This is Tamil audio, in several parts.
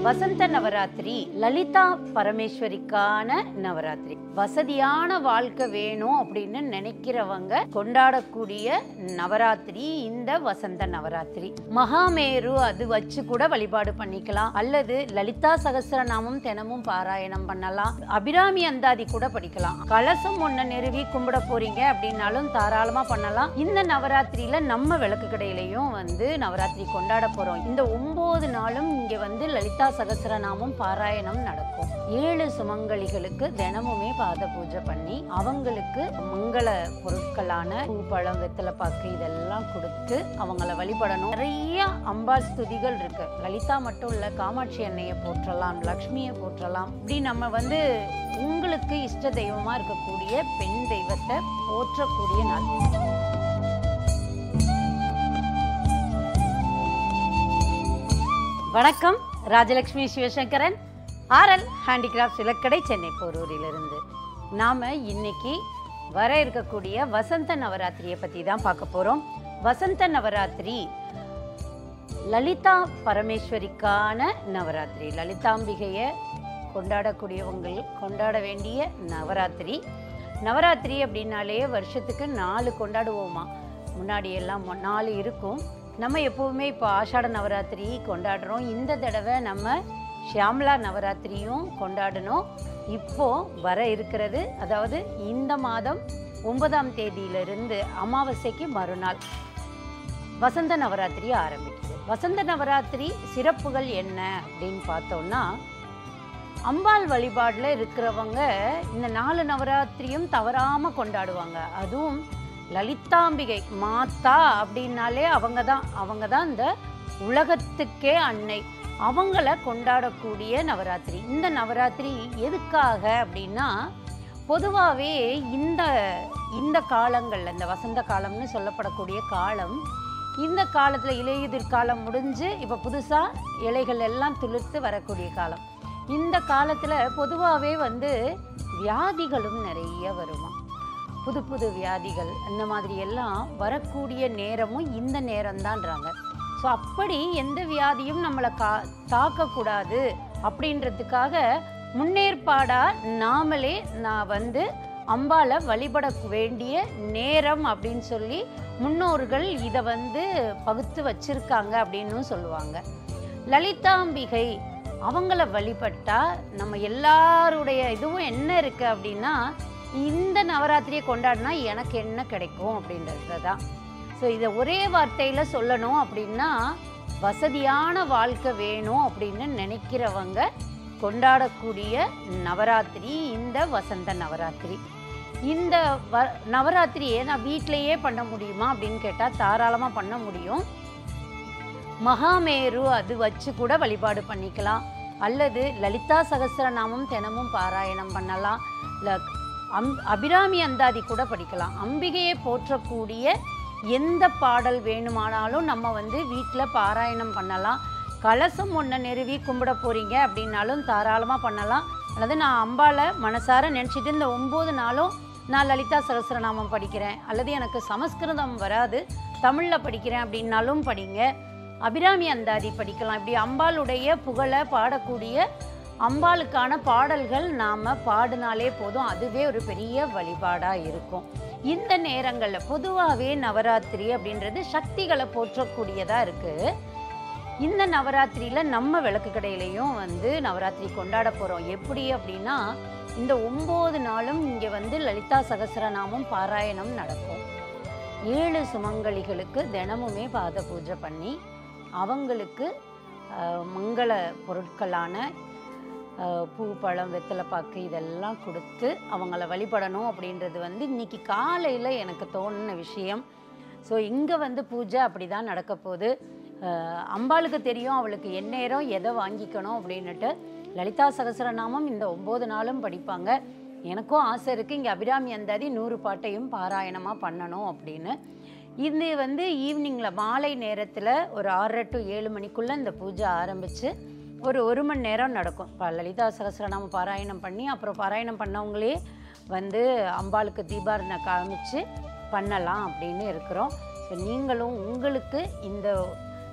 வசந்த நவராத்திரி லலிதா பரமேஸ்வரிக்கான நவராத்திரி வசதியான வாழ்க்கை வேணும் அப்படின்னு நினைக்கிறவங்க கொண்டாடக்கூடிய நவராத்திரி இந்த வசந்த நவராத்திரி மகாமேரு அது வச்சு கூட வழிபாடு பண்ணிக்கலாம் அல்லது லலிதா சகஸ்ரநாமம் தினமும் பாராயணம் பண்ணலாம் அபிராமி அந்தாதி கூட படிக்கலாம் கலசம் ஒண்ணு நிறுவி கும்பிட போறீங்க அப்படின்னாலும் தாராளமா பண்ணலாம் இந்த நவராத்திரியில நம்ம விளக்கு கடையிலையும் வந்து நவராத்திரி கொண்டாட போறோம் இந்த ஒன்பது நாளும் இங்க வந்து லலிதா சகஸ்ரநாமம் பாராயணம் நடக்கும் ஏழு சுமங்கலிகளுக்கு தினமுமே பாத பூஜை பண்ணி அவங்களுக்கு மங்கள பொருட்களான பூ பழம் வெத்தலை பாக்கு இதெல்லாம் கொடுத்து அவங்கள வழிபடணும் நிறைய அம்பாள் ஸ்துதிகள் இருக்கு லலிதா மட்டும் இல்ல காமாட்சி அன்னையை போற்றலாம் லக்ஷ்மியை போற்றலாம் இப்படி நம்ம வந்து உங்களுக்கு இஷ்ட தெய்வமா இருக்கக்கூடிய பெண் தெய்வத்தை போற்றக்கூடிய நாள் வணக்கம் ராஜலட்சுமி சிவசங்கரன் ஆர்எல் ஹேண்டிகிராஃப்ட் விளக்கடை சென்னை போரூரிலிருந்து நாம இன்னைக்கு வர இருக்கக்கூடிய வசந்த நவராத்திரியை பத்தி தான் பார்க்க போறோம் வசந்த நவராத்திரி லலிதா பரமேஸ்வரிக்கான நவராத்திரி லலிதாம்பிகையை கொண்டாடக்கூடியவங்கள் கொண்டாட வேண்டிய நவராத்திரி நவராத்திரி அப்படின்னாலே வருஷத்துக்கு நாலு கொண்டாடுவோமா முன்னாடி எல்லாம் மொ- நாலு இருக்கும் நம்ம எப்போவுமே இப்போ ஆஷாட நவராத்திரி கொண்டாடுறோம் இந்த தடவை நம்ம ஷியாமலா நவராத்திரியும் கொண்டாடணும் இப்போ வர இருக்கிறது அதாவது இந்த மாதம் ஒன்பதாம் தேதியிலிருந்து அமாவாசைக்கு மறுநாள் வசந்த நவராத்திரி ஆரம்பிக்குது வசந்த நவராத்திரி சிறப்புகள் என்ன அப்படின்னு பார்த்தோம்னா அம்பாள் வழிபாடில் இருக்கிறவங்க இந்த நாலு நவராத்திரியும் தவறாம கொண்டாடுவாங்க அதுவும் லலிதாம்பிகை மாதா அப்படின்னாலே அவங்க தான் அவங்க தான் இந்த உலகத்துக்கே அன்னை அவங்கள கொண்டாடக்கூடிய நவராத்திரி இந்த நவராத்திரி எதுக்காக அப்படின்னா பொதுவாகவே இந்த இந்த காலங்களில் இந்த வசந்த காலம்னு சொல்லப்படக்கூடிய காலம் இந்த காலத்தில் இலையுதிர் காலம் முடிஞ்சு இப்போ புதுசாக இலைகள் எல்லாம் துளிர்த்து வரக்கூடிய காலம் இந்த காலத்தில் பொதுவாகவே வந்து வியாதிகளும் நிறைய வருமா புது புது வியாதிகள் அந்த மாதிரி எல்லாம் வரக்கூடிய நேரமும் இந்த நேரம்தான்றாங்க ஸோ அப்படி எந்த வியாதியும் நம்மளை கா தாக்கக்கூடாது அப்படின்றதுக்காக முன்னேற்பாடாக நாமளே நான் வந்து அம்பாளை வழிபட வேண்டிய நேரம் அப்படின்னு சொல்லி முன்னோர்கள் இதை வந்து பகுத்து வச்சிருக்காங்க அப்படின்னு சொல்லுவாங்க லலிதாம்பிகை அவங்கள வழிபட்டா நம்ம எல்லாருடைய இதுவும் என்ன இருக்கு அப்படின்னா இந்த நவராத்திரியை கொண்டாடினா எனக்கு என்ன கிடைக்கும் அப்படின்றது தான் ஸோ இதை ஒரே வார்த்தையில் சொல்லணும் அப்படின்னா வசதியான வாழ்க்கை வேணும் அப்படின்னு நினைக்கிறவங்க கொண்டாடக்கூடிய நவராத்திரி இந்த வசந்த நவராத்திரி இந்த வ நவராத்திரியை நான் வீட்டிலேயே பண்ண முடியுமா அப்படின்னு கேட்டால் தாராளமாக பண்ண முடியும் மகாமேரு அது வச்சு கூட வழிபாடு பண்ணிக்கலாம் அல்லது லலிதா சகஸ்ரநாமம் தினமும் பாராயணம் பண்ணலாம் ல- அம் அபிராமி அந்தாதி கூட படிக்கலாம் அம்பிகையை போற்றக்கூடிய எந்த பாடல் வேணுமானாலும் நம்ம வந்து வீட்டில் பாராயணம் பண்ணலாம் கலசம் ஒன்றை நிறுவி கும்பிட போகிறீங்க அப்படின்னாலும் தாராளமாக பண்ணலாம் அல்லது நான் அம்பாளை மனசார நினச்சிட்டு இந்த ஒம்பது நாளும் நான் லலிதா சகஸ்ரநாமம் படிக்கிறேன் அல்லது எனக்கு சமஸ்கிருதம் வராது தமிழில் படிக்கிறேன் அப்படின்னாலும் படிங்க அபிராமி அந்தாதி படிக்கலாம் இப்படி அம்பாளுடைய புகழை பாடக்கூடிய அம்பாளுக்கான பாடல்கள் நாம் பாடினாலே போதும் அதுவே ஒரு பெரிய வழிபாடாக இருக்கும் இந்த நேரங்களில் பொதுவாகவே நவராத்திரி அப்படின்றது சக்திகளை போற்றக்கூடியதாக இருக்குது இந்த நவராத்திரியில் நம்ம விளக்கு கடையிலையும் வந்து நவராத்திரி கொண்டாட போகிறோம் எப்படி அப்படின்னா இந்த ஒம்பது நாளும் இங்கே வந்து லலிதா சகஸ்ரநாமம் பாராயணம் நடக்கும் ஏழு சுமங்கலிகளுக்கு தினமுமே பாத பூஜை பண்ணி அவங்களுக்கு அஹ், மங்கள பொருட்களான அஹ், பூ பழம் வெத்தலை பாக்கு இதெல்லாம் கொடுத்து அவங்கள வழிபடணும் அப்படின்றது வந்து இன்னைக்கு காலையில் எனக்கு தோணுன விஷயம் ஸோ இங்கே வந்து பூஜை அப்படி தான் நடக்க போகுது அஹ், அம்பாளுக்கு தெரியும் அவளுக்கு எந்நேரம் எதை வாங்கிக்கணும் அப்படின்னுட்டு லலிதா சகஸ்ரநாமம் இந்த ஒம்பது நாளும் படிப்பாங்க எனக்கும் ஆசை இருக்குது இங்கே அபிராமி அந்தாதி நூறு பாட்டையும் பாராயணமாக பண்ணணும் அப்படின்னு இது வந்து ஈவினிங்கில் மாலை நேரத்தில் ஒரு ஆறரை டு ஏழு மணிக்குள்ளே இந்த பூஜை ஆரம்பித்து ஒரு ஒரு மணி நேரம் நடக்கும் இப்போ லலிதா சகஸ்ரநாமம் பாராயணம் பண்ணி அப்புறம் பாராயணம் பண்ணவங்களே வந்து அம்பாளுக்கு தீபாரணை காமிச்சு பண்ணலாம் அப்படின்னு இருக்கிறோம் ஸோ நீங்களும் உங்களுக்கு இந்த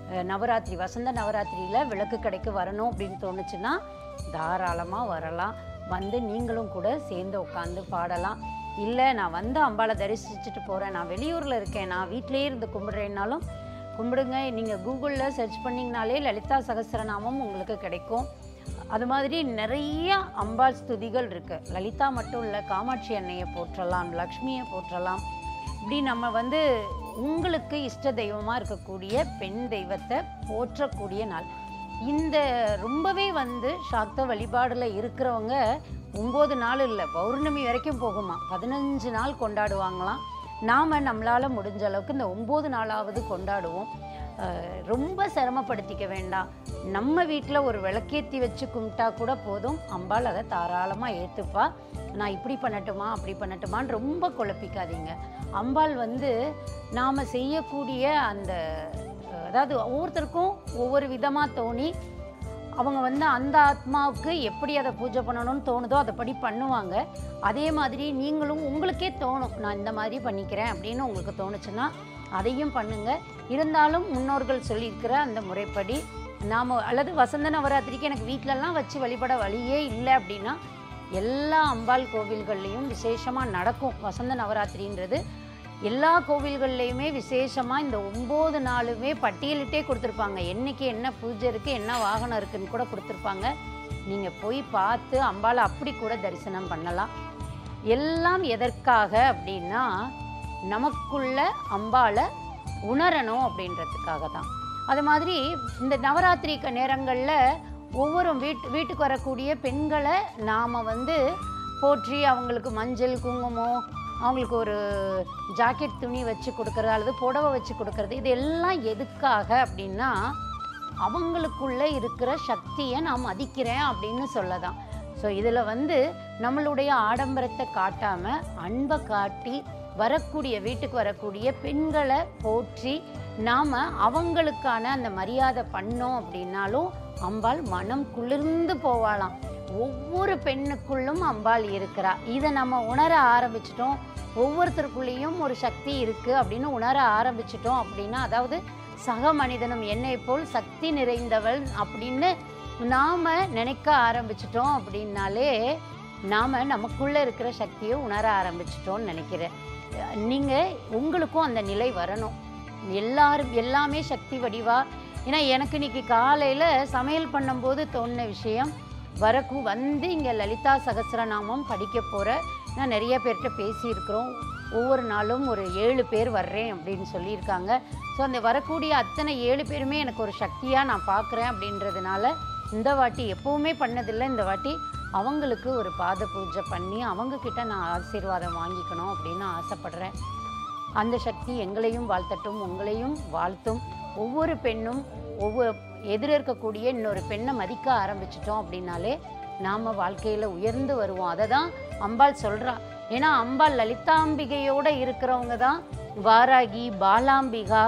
அஹ், நவராத்திரி வசந்த நவராத்திரியில் விளக்கு கடைக்கு வரணும் அப்படின்னு தோணுச்சுன்னா தாராளமாக வரலாம் வந்து நீங்களும் கூட சேர்ந்து உட்காந்து பாடலாம் இல்லை நான் வந்து அம்பாளை தரிசிச்சுட்டு போகிறேன் நான் வெளியூரில் இருக்கேன் நான் வீட்டிலேயே இருந்து கும்பிடுறேன்னாலும் கும்பிடுங்க நீங்கள் கூகுளில் சர்ச் பண்ணிங்கனாலே லலிதா சகஸ்ரநாமம் உங்களுக்கு கிடைக்கும் அது மாதிரி நிறைய அம்பாள் ஸ்துதிகள் இருக்குது லலிதா மட்டும் இல்லை காமாட்சி அன்னையை போற்றலாம் லக்ஷ்மியை போற்றலாம் இப்படி நம்ம வந்து உங்களுக்கு இஷ்ட தெய்வமாக இருக்கக்கூடிய பெண் தெய்வத்தை போற்றக்கூடிய நாள் இந்த ரொம்பவே வந்து சாக்த வழிபாடில் இருக்கிறவங்க ஒம்பது நாள் இல்லை பௌர்ணமி வரைக்கும் போகுமா பதினஞ்சு நாள் கொண்டாடுவாங்களாம் நாம் நம்மளால் முடிஞ்ச அளவுக்கு இந்த ஒம்பது நாளாவது கொண்டாடுவோம் அஹ் ரொம்ப சிரமப்படுத்திக்க வேண்டாம் நம்ம வீட்டில் ஒரு விளக்கேற்றி வச்சு கும்பிட்டா கூட போதும் அம்பாள் அதை தாராளமாக ஏற்றுப்பா நான் இப்படி பண்ணட்டுமா அப்படி பண்ணட்டுமான்னு ரொம்ப குழப்பிக்காதீங்க அம்பாள் வந்து நாம் செய்யக்கூடிய அந்த அஹ், அதாவது ஒவ்வொருத்தருக்கும் ஒவ்வொரு விதமாக தோணி அவங்க வந்து அந்த ஆத்மாவுக்கு எப்படி அதை பூஜை பண்ணணும்னு தோணுதோ அதை படி பண்ணுவாங்க அதே மாதிரி நீங்களும் உங்களுக்கே தோணும் நான் இந்த மாதிரி பண்ணிக்கிறேன் அப்படின்னு உங்களுக்கு தோணுச்சுன்னா அதையும் பண்ணுங்க இருந்தாலும் முன்னோர்கள் சொல்லியிருக்கிற அந்த முறைப்படி நாம் அல்லது வசந்த நவராத்திரிக்கு எனக்கு வீட்டிலலாம் வச்சு வழிபட வழியே இல்லை அப்படின்னா எல்லா அம்பாள் கோவில்கள்லேயும் விசேஷமாக நடக்கும் வசந்த நவராத்திரின்றது எல்லா கோவில்கள்லையுமே விசேஷமாக இந்த ஒம்பது நாளுமே பட்டியலிட்டே கொடுத்துருப்பாங்க என்னைக்கு என்ன பூஜை இருக்குது என்ன வாகனம் இருக்குன்னு கூட கொடுத்துருப்பாங்க நீங்கள் போய் பார்த்து அம்பாளை அப்படி கூட தரிசனம் பண்ணலாம் எல்லாம் எதற்காக அப்படின்னா நமக்குள்ள அம்பாளை உணரணும் அப்படின்றதுக்காக தான் அது மாதிரி இந்த நவராத்திரி க- நேரங்களில் ஒவ்வொரு வீட்டு வீட்டுக்கு வரக்கூடிய பெண்களை நாம் வந்து போற்றி அவங்களுக்கு மஞ்சள் குங்குமம் அவங்களுக்கு ஒரு ஜாக்கெட் துணி வச்சு கொடுக்கறது அல்லது புடவை வச்சு கொடுக்கறது இது எல்லாம் எதுக்காக அப்படின்னா அவங்களுக்குள்ள இருக்கிற சக்தியை நான் மதிக்கிறேன் அப்படின்னு சொல்லதான் ஸோ இதில் வந்து நம்மளுடைய ஆடம்பரத்தை காட்டாமல் அன்பை காட்டி வரக்கூடிய வீட்டுக்கு வரக்கூடிய பெண்களை போற்றி நாம் அவங்களுக்கான அந்த மரியாதை பண்ணோம் அப்படின்னாலும் அம்பாள் மனம் குளிர்ந்து போவாளாம் ஒவ்வொரு பெண்ணுக்குள்ளும் அம்பாள் இருக்கிறா இதை நம்ம உணர ஆரம்பிச்சிட்டோம் ஒவ்வொருத்தருக்குள்ளேயும் ஒரு சக்தி இருக்குது அப்படின்னு உணர ஆரம்பிச்சிட்டோம் அப்படின்னா அதாவது சக மனிதனும் என்னை போல் சக்தி நிறைந்தவள் அப்படின்னு நாம் நினைக்க ஆரம்பிச்சிட்டோம் அப்படின்னாலே நாம் நமக்குள்ளே இருக்கிற சக்தியை உணர ஆரம்பிச்சிட்டோம்னு நினைக்கிறேன் நீங்கள் உங்களுக்கும் அந்த நிலை வரணும் எல்லாரும் எல்லாமே சக்தி வடிவா ஏன்னா எனக்கு இன்னைக்கு காலையில் சமையல் பண்ணும்போது தோணின விஷயம் வரக்கு வந்து இங்கே லலிதா சகஸ்ரநாமம் படிக்க போகிற நான் நிறைய பேர்கிட்ட பேசியிருக்கிறோம் ஒவ்வொரு நாளும் ஒரு ஏழு பேர் வர்றேன் அப்படின்னு சொல்லியிருக்காங்க ஸோ அந்த வரக்கூடிய அத்தனை ஏழு பேருமே எனக்கு ஒரு சக்தியாக நான் பார்க்குறேன் அப்படின்றதுனால இந்த வாட்டி எப்போவுமே பண்ணதில்லை இந்த வாட்டி அவங்களுக்கு ஒரு பாத பூஜை பண்ணி அவங்க கிட்ட நான் ஆசீர்வாதம் வாங்கிக்கணும் அப்படின்னு ஆசைப்படுறேன் அந்த சக்தி எங்களையும் வாழ்த்தட்டும் உங்களையும் வாழ்த்தும் ஒவ்வொரு பெண்ணும் ஒவ்வொரு எதிர இருக்கக்கூடிய இன்னொரு பெண்ணை மதிக்க ஆரம்பிச்சிட்டோம் அப்படின்னாலே நாம் வாழ்க்கையில் உயர்ந்து வருவோம் அதை தான் அம்பாள் சொல்கிறா ஏன்னா அம்பாள் லலிதாம்பிகையோடு இருக்கிறவங்க தான் வாராகி பாலாம்பிகா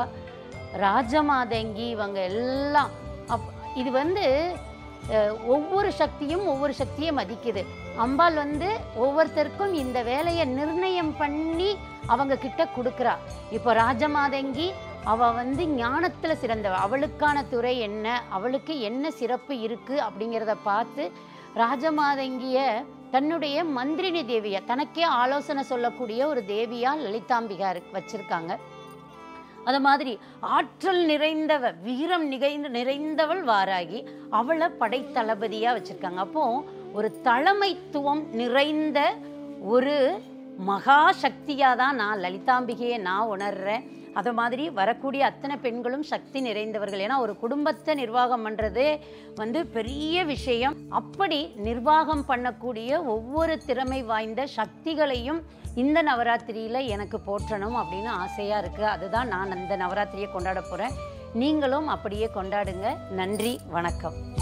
ராஜமாதங்கி இவங்க எல்லாம் அப் இது வந்து அஹ், ஒவ்வொரு சக்தியும் ஒவ்வொரு சக்தியை மதிக்குது அம்பாள் வந்து ஒவ்வொருத்தருக்கும் இந்த வேலையை நிர்ணயம் பண்ணி அவங்க கிட்ட கொடுக்குறா இப்போ ராஜமாதங்கி அவ வந்து ஞானத்துல சிறந்தவ அவளுக்கான துறை என்ன அவளுக்கு என்ன சிறப்பு இருக்கு அப்படிங்கிறத பார்த்து ராஜமாதங்கிய தன்னுடைய மந்திரினி தேவியா தனக்கே ஆலோசனை சொல்லக்கூடிய ஒரு தேவியா லலிதாம்பிகா இருக்கு வச்சிருக்காங்க அது மாதிரி ஆற்றல் நிறைந்தவ வீரம் நிகைந்த நிறைந்தவள் வாராகி அவளை படைத்தளபதியா வச்சிருக்காங்க அப்போ ஒரு தலைமைத்துவம் நிறைந்த ஒரு மகா சக்தியாக தான் நான் லலிதாம்பிகையை நான் உணர்றேன் அது மாதிரி வரக்கூடிய அத்தனை பெண்களும் சக்தி நிறைந்தவர்கள் ஏன்னா ஒரு குடும்பத்தை நிர்வாகம் பண்ணுறதே வந்து பெரிய விஷயம் அப்படி நிர்வாகம் பண்ணக்கூடிய ஒவ்வொரு திறமை வாய்ந்த சக்திகளையும் இந்த நவராத்திரியில் எனக்கு போற்றணும் அப்படின்னு ஆசையாக இருக்குது அதுதான் நான் அந்த நவராத்திரியை கொண்டாட போகிறேன் நீங்களும் அப்படியே கொண்டாடுங்க நன்றி வணக்கம்